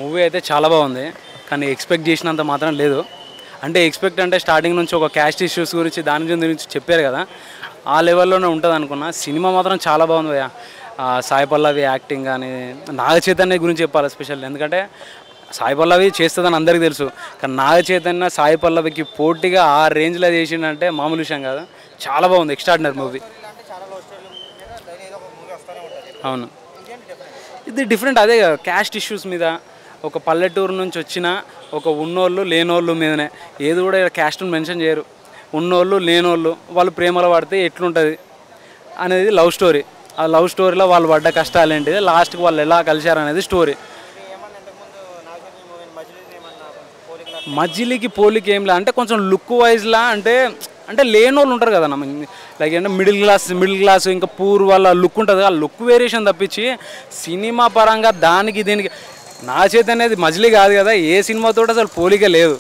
Movie అయితే చాలా బాగుంది కానీ ఎక్స్పెక్ట్ చేసినంత మాత్రం లేదు అంటే ఎక్స్పెక్ట్ అంటే స్టార్టింగ్ నుంచి ఒక క్యాస్ట్ ఇష్యూస్ గురించి దాని గురించి చెప్పారు కదా ఆ లెవెల్లోనే ఉంటుంది అనుకున్నా సినిమా మాత్రం చాలా బాగుంది భయ్యా ఆ, సాయి పల్లవి యాక్టింగ్ కానీ నాగ చైతన్య గురించి చెప్పాలి స్పెషల్ ఎందుకంటే సాయి పల్లవి చేస్తుందని అందరికీ తెలుసు కానీ నాగ చైతన్య సాయి పల్లవికి పోటీగా ఆ రేంజ్లో చేసిండంటే మామూలు విషయం కాదు చాలా బాగుంది ఎక్స్ట్రాడినరీ మూవీ అంటే చాలా లవ్ స్టోరీలు డైలీ ఏదో ఒక మూవీ వస్తూనే ఉంటుంది అవును ఇంకేంటి డిఫరెన్స్ ఇది డిఫరెంట్ అదే కదా క్యాస్ట్ ఇష్యూస్ మీద ఒక పల్లెటూరు నుంచి వచ్చిన ఒక ఉన్నోళ్ళు లేనోళ్ళు మీదనే ఏది కూడా క్యాస్ట్ని మెన్షన్ చేయరు ఉన్నోళ్ళు లేనోళ్ళు వాళ్ళు ప్రేమలో పడితే ఎట్లుంటుంది అనేది లవ్ స్టోరీ ఆ లవ్ స్టోరీలో వాళ్ళు పడ్డ కష్టాలు ఏంటిది లాస్ట్కి వాళ్ళు ఎలా కలిశారు అనేది స్టోరీ ఏమన్నా ఇంతకుముందు నాగచైతన్య మూవీ మధ్యలో ఏమన్నా పోలికలు మజిలీకి పోలికి ఏంలా అంటే కొంచెం లుక్ వైజ్లా అంటే అంటే లేని వాళ్ళు ఉంటారు కదా లైక్ అంటే మిడిల్ క్లాస్ మిడిల్ క్లాస్ ఇంకా పూర్ వాళ్ళ లుక్ ఉంటుంది ఆ లుక్ వేరియేషన్ తప్పించి సినిమా పరంగా దానికి దీనికి నా చేత అనేది మజిలీ కాదు కదా ఏ సినిమాతో అసలు పోలిక లేదు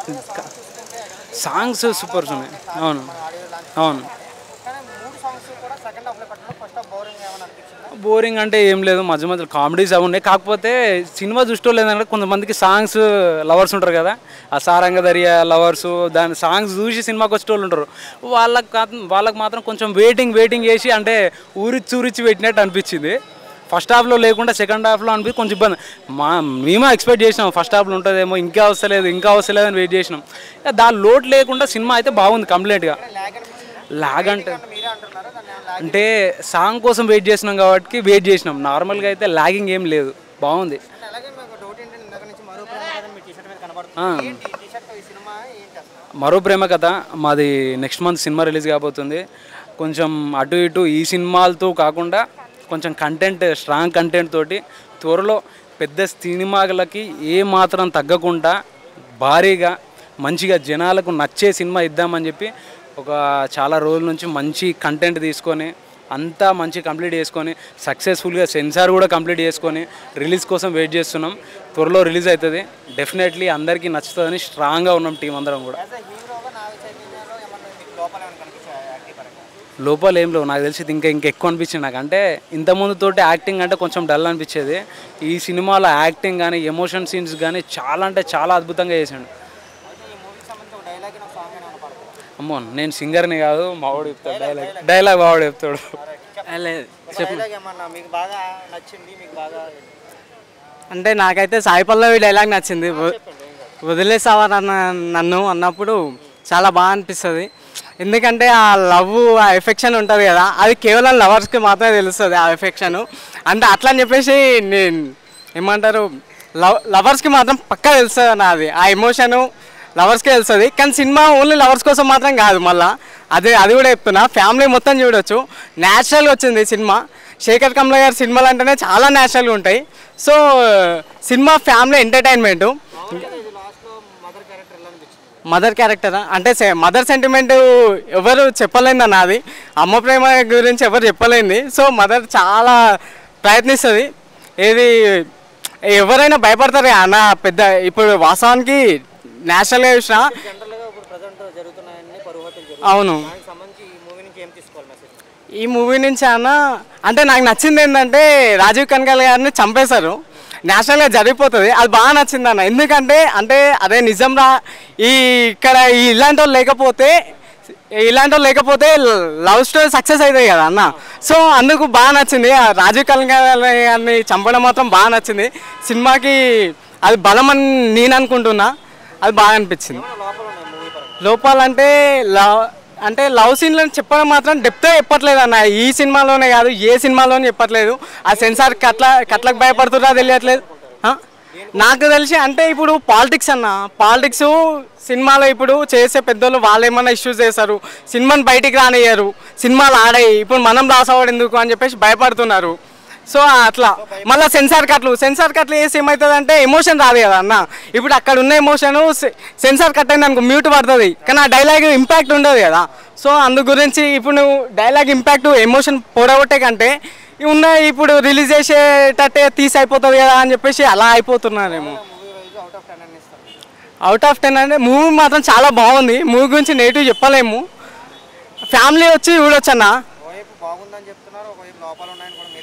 సాంగ్స్ సూపర్ ఉన్నాయి అవును అవును కానీ మూడు సాంగ్స్ కూడా సెకండ్ హాఫ్లో పెట్టడం ఫస్ట్ హాఫ్ బోరింగ్ ఏమైనా అనిపించిందా బోరింగ్ అంటే ఏం లేదు మధ్య మధ్యలో కామెడీస్ అవి ఉన్నాయి కాకపోతే సినిమా చూస్తూ లేదంటే కొంతమందికి సాంగ్స్ లవర్స్ ఉంటారు కదా ఆ సారంగధర్య లవర్స్ దాని సాంగ్స్ చూసి సినిమాకి వచ్చేటోళ్ళు ఉంటారు వాళ్ళకి కాదు- వాళ్ళకి మాత్రం కొంచెం వెయిటింగ్ వెయిటింగ్ చేసి అంటే ఊరిచ్చి చూరిచ్చి పెట్టినట్టు అనిపించింది ఫస్ట్ హాఫ్లో లేకుండా సెకండ్ హాఫ్లో అనిపించి కొంచెం ఇబ్బంది మా మేమే ఎక్స్పెక్ట్ చేసినాం ఫస్ట్ హాఫ్లో ఉంటుందేమో ఇంకా వస్తలేదు ఇంకా వస్తలేదు అని వెయిట్ చేసినాం ఇక దాని లోటు లేకుండా సినిమా అయితే బాగుంది కంప్లీట్గా ల్యాగ్ అనిపించిందా లాగ్ అంటే మీరే అంటున్నారా దాన్ని ఏమైనా ల్యాగ్ అంటే సాంగ్ కోసం వెయిట్ చేసినాం కాబట్టి వెయిట్ చేసినాం నార్మల్గా అయితే లాగింగ్ ఏం లేదు బాగుంది అంటే అలాగే మీకు డౌట్ ఏంటంటే ఇందాక నుంచి మరో ప్రేమ కథ మీ టీ షర్ట్ మీద కనబడుతుంది ఏంటి ఈ టీ షర్ట్ ఈ సినిమా ఏంటి అసలు మరో ప్రేమ కథ మాది నెక్స్ట్ మంత్ సినిమా రిలీజ్ కాబోతుంది కొంచెం అటు ఇటు ఈ సినిమాలతో కాకుండా కొంచెం కంటెంట్ స్ట్రాంగ్ కంటెంట్ తోటి త్వరలో పెద్ద సినిమాలకి ఏ మాత్రం తగ్గకుండా భారీగా మంచిగా జనాలకు నచ్చే సినిమా ఇద్దామని చెప్పి ఒక చాలా రోజుల నుంచి మంచి కంటెంట్ తీసుకొని అంతా మంచి కంప్లీట్ చేసుకొని సక్సెస్ఫుల్గా సెన్సార్ కూడా కంప్లీట్ చేసుకొని రిలీజ్ కోసం వెయిట్ చేస్తున్నాం త్వరలో రిలీజ్ అవుతుంది డెఫినెట్లీ అందరికీ నచ్చుతుందని స్ట్రాంగ్గా ఉన్నాం టీం అందరం కూడా యాజ్ అ హీరోగా నాగ చైతన్యలో ఏమన్నా మీకు లోపల ఏమైనా కనిపించాయా యాక్టివ్ పరంగా లోపల ఏం లేవు నాకు తెలిసి ఇది ఇంకా ఇంకా ఎక్కువ అనిపించింది నాకు అంటే ఇంతకుముందు తోటి యాక్టింగ్ అంటే కొంచెం డల్ అనిపించేది ఈ సినిమాలో యాక్టింగ్ కానీ ఎమోషన్ సీన్స్ కానీ చాలా అంటే చాలా అద్భుతంగా చేశాడు అయితే ఈ మూవీకి సంబంధించి ఒక డైలాగ్ ఒక సాంగ్ అయినా పడుతుంది అమ్మో నేను సింగర్ని కాదు మావాడు చెప్తాడు డైలాగ్ డైలాగ్ మావాడు చెప్తాడు లేదు ఒక డైలాగ్ ఏమన్నా మీకు బాగా నచ్చింది మీకు బాగా అంటే నాకైతే సాయి పల్లవి డైలాగ్ నచ్చింది వ- వదిలేసావా నన్ను నన్ను అన్నప్పుడు చాలా బాగా అనిపిస్తుంది ఎందుకంటే ఆ లవ్ ఆ ఎఫెక్షన్ ఉంటుంది కదా అది కేవలం లవర్స్కి మాత్రమే తెలుస్తుంది ఆ ఎఫెక్షన్ అంటే అట్లా అని చెప్పేసి నేను ఏమంటారు లవ్ లవర్స్కి మాత్రం పక్కా తెలుస్తుంది అన్న అది ఆ ఎమోషను లవర్స్కే తెలుస్తుంది కానీ సినిమా ఓన్లీ లవర్స్ కోసం మాత్రం కాదు మళ్ళా అదే అది కూడా చెప్తున్నా ఫ్యామిలీ మొత్తం చూడొచ్చు న్యాచురల్గా వచ్చింది సినిమా శేఖర్ కమల గారి సినిమాలు అంటేనే చాలా న్యాచురల్గా ఉంటాయి సో సినిమా ఫ్యామిలీ ఎంటర్టైన్మెంట్ ఇది లాస్ట్లో మదర్ క్యారెక్టర్ ఎలా అనిపించింది మదర్ క్యారెక్టర్ అంటే మదర్ సెంటిమెంట్ ఎవరు చెప్పలేంది అన్న అది అమ్మ ప్రేమ గురించి ఎవరు చెప్పలేంది సో మదర్ చాలా ప్రయత్నిస్తుంది ఏది ఎవరైనా భయపడతారు కదా అన్న పెద్ద ఇప్పుడు వాస్తవానికి నేషనల్గా చూసిన జనరల్గా ఇప్పుడు ప్రజెంట్ జరుగుతున్నాయని పరువు హత్యలు జరుగుతున్నాయి అవును దానికి సంబంధించి ఈ మూవీ నుంచి ఏం తీసుకోవాలి మెసేజ్ ఈ మూవీ నుంచి అన్న అంటే నాకు నచ్చింది ఏంటంటే రాజీవ్ కనకాల గారిని చంపేశారు నేషనల్గా జరిగిపోతుంది అది బాగా నచ్చింది అన్న ఎందుకంటే అంటే అదే నిజం రా ఈ ఇక్కడ ఈ ఇలాంటి వాళ్ళు లేకపోతే ఇలాంటి వాళ్ళు లేకపోతే లవ్ స్టోరీ సక్సెస్ అవుతాయి కదా అన్న సో అందుకు బాగా నచ్చింది ఆ రాజీవ్ కనకాల గారిని చంపడం మాత్రం బాగా నచ్చింది సినిమాకి అది బలం అని నేను అనుకుంటున్నా అది బాగా అనిపించింది లోపల ఉన్నాయి మూవీ పరంగా లోపాలంటే లవ్ అంటే లవ్ సీన్లను చెప్పడం మాత్రం డెప్తే చెప్పట్లేదు అన్న ఈ సినిమాలోనే కాదు ఏ సినిమాలోనే చెప్పట్లేదు ఆ సెన్సార్ కట్ల కట్లకు భయపడుతున్నా తెలియట్లేదు ఆ? నాకు తెలిసి అంటే ఇప్పుడు పాలిటిక్స్ అన్న పాలిటిక్స్ సినిమాలో ఇప్పుడు చేసే పెద్దోళ్ళు వాళ్ళు ఏమన్నా ఇష్యూస్ చేస్తారు సినిమాని బయటికి రానియ్యరు సినిమాలు ఆడాయి ఇప్పుడు మనం లాస్ అవ్వడం ఎందుకు అని చెప్పేసి భయపడుతున్నారు సో అట్లా మళ్ళీ సెన్సార్ కట్లు సెన్సార్ కట్లు వేసి ఏమవుతుంది అంటే ఎమోషన్ రాదు కదా అన్న ఇప్పుడు అక్కడ ఉన్న ఎమోషన్ సెన్సార్ కట్ అయింది అనుకో మ్యూట్ పడుతుంది కానీ ఆ డైలాగ్ ఇంపాక్ట్ ఉండదు కదా సో అందు గురించి ఇప్పుడు నువ్వు డైలాగ్ ఇంపాక్ట్ ఎమోషన్ పొడగొట్టే కంటే ఉన్న ఇప్పుడు రిలీజ్ చేసేటట్టే తీసి అయిపోతుంది కదా అని చెప్పేసి అలా అయిపోతున్నారేమో movie wise out of ten అని ఇస్తారు అవుట్ ఆఫ్ టెన్ అంటే మూవీ మాత్రం చాలా బాగుంది మూవీ గురించి నెగిటివ్ చెప్పలేము ఫ్యామిలీ వచ్చి చూడొచ్చు అన్న ఒకవైపు బాగుందని చెప్తున్నారు ఒకవైపు లోపాలు ఉన్నాయని కూడా మీరు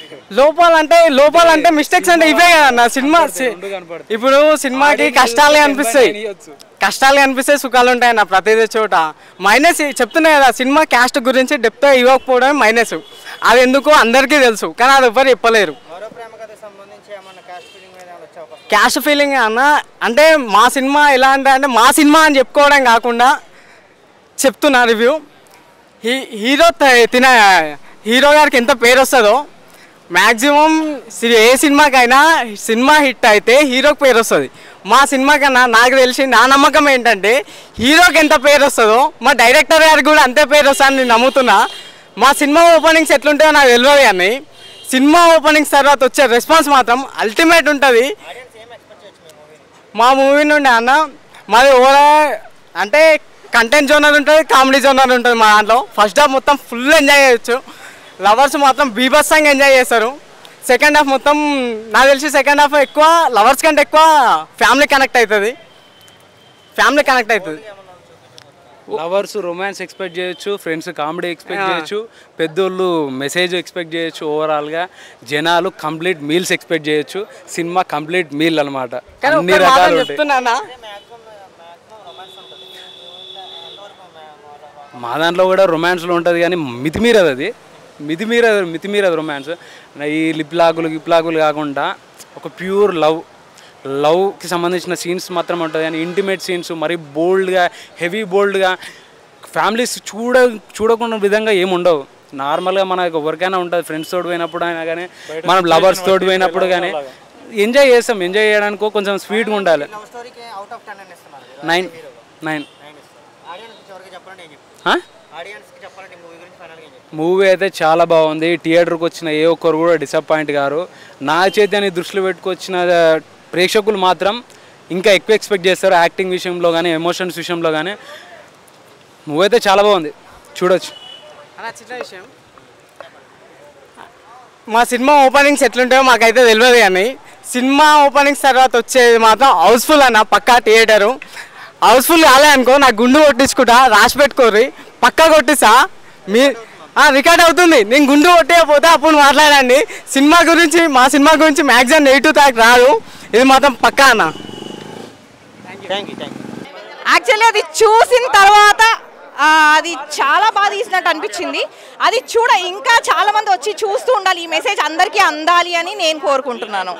లోపాలంటే లోపాలంటే మిస్టేక్స్ అంటే ఇవే కదా నా సినిమా సి- రెండు కనపడతాయి. ఇప్పుడు సినిమాకి ఆడియన్స్ కష్టాలే చూస్తే అనిపిస్తాయి ten by nine ఇయ్యొచ్చు. కష్టాలు అనిపిస్తాయి సుఖాలు ఉంటాయి నా ప్రతిదీ చోట మైనస్ చెప్తున్నా కదా సినిమా క్యాస్ట్ గురించి డెప్త్ ఇవ్వకపోవడం మైనస్ అది ఎందుకు అందరికీ తెలుసు కానీ అది ఎవ్వరు చెప్పలేరు మరో ప్రేమ కథకు సంబంధించి ఏమన్నా కాస్ట్ ఫీలింగ్ మీద ఏమైనా వచ్చే అవకాశం క్యాష్ ఫీలింగ్ అన్న అంటే మా సినిమా ఎలా అంటే అంటే మా సినిమా అని చెప్పుకోవడం కాకుండా చెప్తున్నా రివ్యూ హీ హీరో త- తిన హీరో గారికి ఎంత పేరు వస్తుందో మ్యాక్సిమం ఏ సినిమాకైనా సినిమా హిట్ అయితే హీరోకి పేరు వస్తుంది మా సినిమా కన్నా నాకు తెలిసి నా నమ్మకం ఏంటంటే హీరోకి ఎంత పేరు వస్తుందో మా డైరెక్టర్ గారికి కూడా అంతే పేరు వస్తుందని నేను నమ్ముతున్నా మా సినిమా ఓపెనింగ్స్ ఎట్లుంటాయో నాకు తెలియదు కానీ సినిమా ఓపెనింగ్స్ తర్వాత వచ్చే రెస్పాన్స్ మాత్రం అల్టిమేట్ ఉంటుంది ఆడియన్స్ ఏం ఎక్స్పెక్ట్ చేయొచ్చు మీ మూవీని మా మూవీ నుండి అన్న మాది ఓవరాల్ అంటే కంటెంట్ జోనర్ ఉంటుంది కామెడీ జోనర్ ఉంటుంది మా దాంట్లో ఫస్ట్ హాఫ్ మొత్తం ఫుల్ ఎంజాయ్ చేయొచ్చు లవర్స్ మాత్రం బీభత్సంగా ఎంజాయ్ చేస్తారు సెకండ్ హాఫ్ మొత్తం నాకు తెలిసి సెకండ్ హాఫ్ ఎక్కువ లవర్స్ కంటే ఎక్కువ ఫ్యామిలీ కనెక్ట్ అవుతుంది ఫ్యామిలీ కనెక్ట్ అవుతుంది లవర్స్ రొమాన్స్ ఎక్స్పెక్ట్ చేయొచ్చు ఫ్రెండ్స్ కామెడీ ఎక్స్పెక్ట్ చేయొచ్చు పెద్దోళ్ళు మెసేజ్ ఎక్స్పెక్ట్ చేయొచ్చు ఓవరాల్గా జనాలు కంప్లీట్ మీల్స్ ఎక్స్పెక్ట్ చేయొచ్చు సినిమా కంప్లీట్ మీల్ అనమాట కానీ అన్ని ఒక్క మాట రకాలు ఉంటాయి చెప్తున్నానా మా దాంట్లో కూడా రొమాన్స్లో ఉంటుంది కానీ మితిమీరదు అది మితిమీరదు మితిమీరదు రొమాన్స్ ఈ లిప్లాగులు గిప్లాగులు కాకుండా ఒక ప్యూర్ లవ్ లవ్కి సంబంధించిన సీన్స్ మాత్రం ఉంటుంది కానీ ఇంటిమేట్ సీన్స్ మరీ బోల్డ్గా హెవీ బోల్డ్గా ఫ్యామిలీస్ చూడ చూడకుండా విధంగా ఏమి ఉండవు నార్మల్గా మనకు ఎవరికైనా ఉంటుంది ఫ్రెండ్స్ తోడు పోయినప్పుడు అయినా కానీ మనం లవర్స్ తోడు పోయినప్పుడు కానీ ఎంజాయ్ చేస్తాం ఎంజాయ్ చేయడానికి కొంచెం స్వీట్గా ఉండాలి లవ్ స్టోరీకి అవుట్ ఆఫ్ టెన్ అని ఇస్తున్నారు నైన్ నైన్ నైన్ ఇస్తారు ఆడియన్స్ చివరికి చెప్పాలంటే ఏం చెప్తారు ఆడియన్స్కి చెప్పాలంటే మూవీ గురించి ఫైనల్గా ఏం చెప్తారు మూవీ అయితే చాలా బాగుంది థియేటర్కి వచ్చిన ఏ ఒక్కరు కూడా డిసప్పాయింట్ గారు నా చైతన్య దృష్టిలో పెట్టుకొచ్చిన ప్రేక్షకులు మాత్రం ఇంకా ఎక్కువ ఎక్స్పెక్ట్ చేస్తారు యాక్టింగ్ విషయంలో కానీ ఎమోషన్స్ విషయంలో కానీ మూవీ అయితే చాలా బాగుంది చూడొచ్చు అలా చిన్న విషయం మా సినిమా ఓపెనింగ్స్ ఎట్లుంటాయో మాకైతే తెలియదు కానీ సినిమా ఓపెనింగ్స్ తర్వాత వచ్చేది మాత్రం హౌస్ఫుల్ అన్న పక్కా థియేటరు హౌస్ఫుల్ కాలే అనుకో నా గుండు కొట్టించుకుంటా రాసి పెట్టుకోర్రి పక్కా కొట్టిస్తా మీ రికార్డ్ అవుతుంది నేను గుండు కొట్టేయకపోతే అప్పుడు మాట్లాడండి సినిమా గురించి మా సినిమా గురించి మ్యాక్సిమం నెగిటివ్ టాక్ రాదు ఇది మాత్రం పక్కా అన్న thank you thank you actually అది చూసిన తర్వాత ఆ, అది చాలా బాగా తీసినట్టు అనిపించింది అది చూడ ఇంకా చాలా మంది వచ్చి చూస్తూ ఉండాలి ఈ మెసేజ్ అందరికీ అందాలి అని నేను కోరుకుంటున్నాను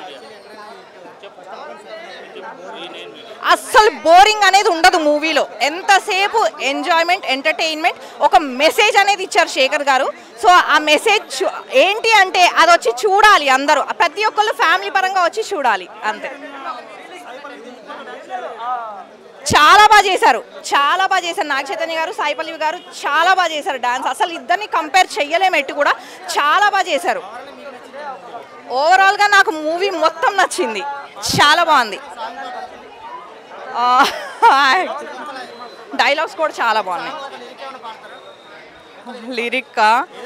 అస్సలు బోరింగ్ అనేది ఉండదు మూవీలో ఎంతసేపు ఎంజాయ్మెంట్ ఎంటర్టైన్మెంట్ ఒక మెసేజ్ అనేది ఇచ్చారు శేఖర్ గారు సో ఆ మెసేజ్ చూ- ఏంటి అంటే అది వచ్చి చూడాలి అందరూ ప్రతి ఒక్కళ్ళు ఫ్యామిలీ పరంగా వచ్చి చూడాలి అంతే చాలా బాగా చేశారు చాలా బాగా చేశారు నాగ చైతన్య గారు సాయి పల్లవి గారు చాలా బాగా చేశారు డాన్స్ అసలు ఇద్దరిని కంపేర్ చెయ్యలేము ఎట్టు కూడా చాలా బాగా చేశారు ఓవరాల్గా నాకు మూవీ మొత్తం నచ్చింది చాలా బాగుంది డైలాగ్స్ కూడా చాలా బాగున్నాయి లిరిక్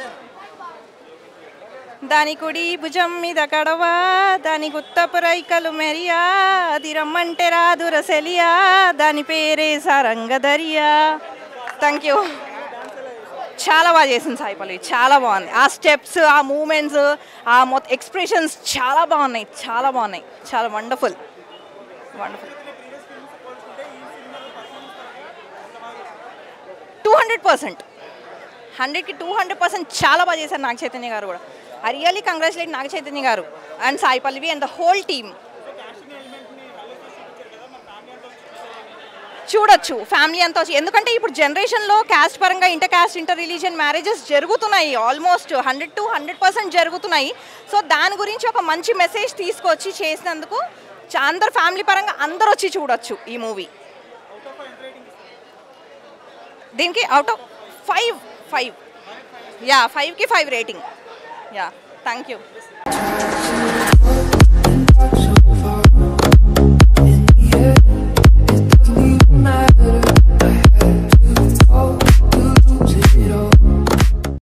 దాని కుడి భుజం మీద కడవా దాని గుత్తపు రైకలు మెరియా అది రమ్మంటే రాదు రసెలియా దాని పేరే సారంగదరియా థ్యాంక్ యూ చాలా బాగా చేసింది సాయిపల్లి చాలా బాగుంది ఆ స్టెప్స్ ఆ మూమెంట్స్ ఆ మొత్తం ఎక్స్ప్రెషన్స్ చాలా బాగున్నాయి చాలా బాగున్నాయి చాలా wonderful wonderful two hundred percent హండ్రెడ్కి టూ హండ్రెడ్ పర్సెంట్ చాలా బాగా చేశారు నాగ చైతన్య గారు కూడా I really congratulate Naga Chaitanya garu and Sai Pallavi and the whole team చూడొచ్చు ఫ్యామిలీ అంతా వచ్చి ఎందుకంటే ఇప్పుడు జనరేషన్లో క్యాస్ట్ పరంగా inter caste inter religion marriages జరుగుతున్నాయి almost hundred to hundred percent జరుగుతున్నాయి సో దాని గురించి ఒక మంచి మెసేజ్ తీసుకొచ్చి చేసినందుకు చా- అందరు ఫ్యామిలీ పరంగా అందరు వచ్చి చూడొచ్చు ఈ మూవీ దీనికి out of five five yeah ఫైవ్కి five rating yeah thank you